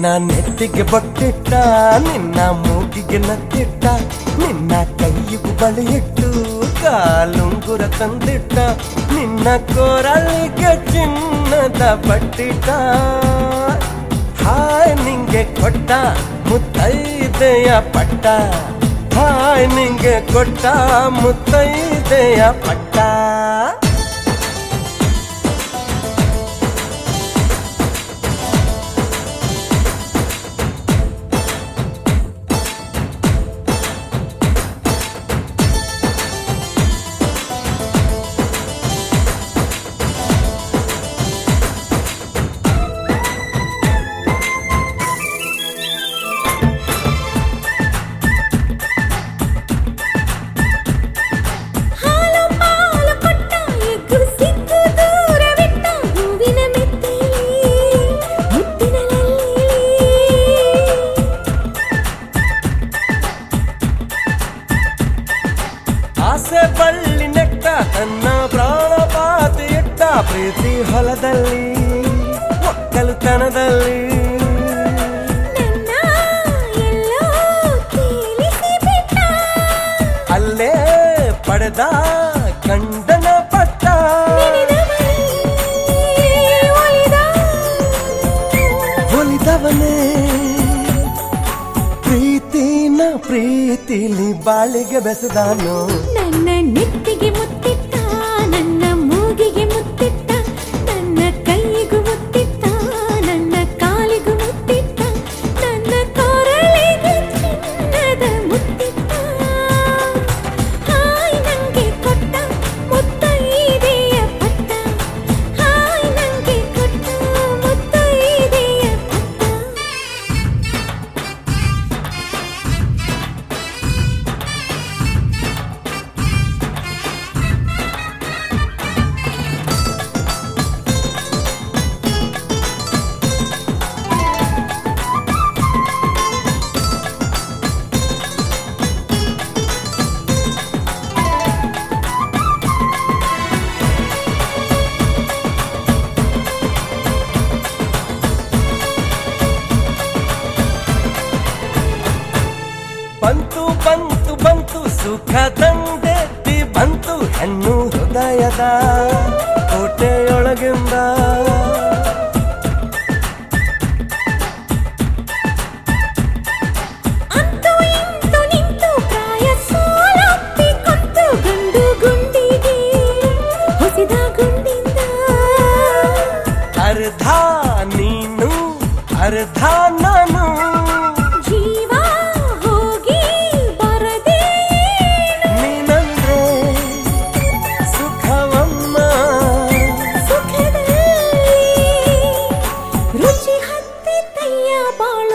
ನಿನ್ನ ನೆತ್ತಿಗೆ ಬೊಟ್ಟಿಟ್ಟ ನಿನ್ನ ಮೂಗಿಗೆ ನತ್ತಿಟ್ಟ ನಿನ್ನ ಕೈಯಿಗೂ ಬಳಿಯಿಟ್ಟು ಕಾಲುಂಗುರ ತಂದಿಟ್ಟ ನಿನ್ನ ಕೋರಳಿಗೆ ಚಿನ್ನದ ಬಟ್ಟಿಟ್ಟ ಹಾಯ್ ನಿಂಗೆ ಕೊಟ್ಟ ಮುತ್ತೈದೆಯ ಪಟ್ಟ ಹಾಯ್ ನಿಂಗೆ ಕೊಟ್ಟ ಮುತ್ತೈದೆಯ ಪಟ್ಟ ಹಾಲು ಪಾಲು ಕೊಟ್ಟ ಎಗ್ಗು ಸಿಕ್ಕು ದೂರವಿಟ್ಟ ಹೂವಿನ ಮೆತ್ತಿಲಿ ಮುತ್ತಿನ ಲಲ್ಲಿಲಿ ಆಸೆ ಬಳ್ಳಿ ನೆಟ್ಟ ತನ್ನ ಪ್ರಾಣ ಪಾತಿ ಇಟ್ಟ ಪ್ರೀತಿ ಹೊಲದಲ್ಲಿ ಒಕ್ಕಲುತನದಲ್ಲಿ ನನ್ನ ಎಲ್ಲೋ ತೇಲಿಸಿ ಬಿಟ್ಟ ಅಲ್ಲೇ ಪಡೆದ ಗಂಡನ ಪಟ್ಟ ಒಲಿದವನೇ ಪ್ರೀತಿನ ಪ್ರೀತಿಲಿ ಬಾಳಿಗೆ ಬೆಸೆದಾನು ನನ್ನ ನೆತ್ತಿಗೆ ಮುತ್ತಿಟ್ಟ ನನ್ನ ಮೂಗಿಗೆ ಮುತ್ತಿಟ್ಟ ನನ್ನ ಕೈಗೂ ಮುತ್ತಿಟ್ಟ ನನ್ನ ಕಾಲಿಗೂ ಮುತ್ತಿಟ್ಟ ನನ್ನ ಕೊರಳಿಗೆ ಚಿನ್ನದ ಮುತ್ತಿಟ್ಟ ಹಾಯ್ ನಂಗೆ ಕೊಟ್ಟ ಮುತ್ತೈದೆಯ ಪಟ್ಟ ಹಾಯ್ ನಂಗೆ ಕೊಟ್ಟ ಮುತ್ತೈದೆಯ ಪಟ್ಟ ಬಂತು ಬಂತು ಬಂತು ಸುಖ ತಂದೆತ್ತಿ ಬಂತು ಹೆಣ್ಣು ಹೃದಯದ ಕೋಟೆಯೊಳಗಿಂದ ಅಂತೂ ಇಂತು ನಿಂತು ಪ್ರಾಯ ಸೋಲಪ್ಪಿ ಕೊತ್ತು ಗಂಡು ಗುಂಡಿಗೆ ಹೊಸಿದ ಗುಂಡಿಂದ ಅರ್ಧ ನೀನು ಅರ್ಧ ನಾನು ಜೀವ ಹೋಗಿ ಬರದೆ ನೀನಂದ್ರೆ ಸುಖವಮ್ಮ ಸುಖದಲ್ಲಿ ರುಚಿ ಹತ್ತಿತ್ತಯ್ಯ ಬಾಳು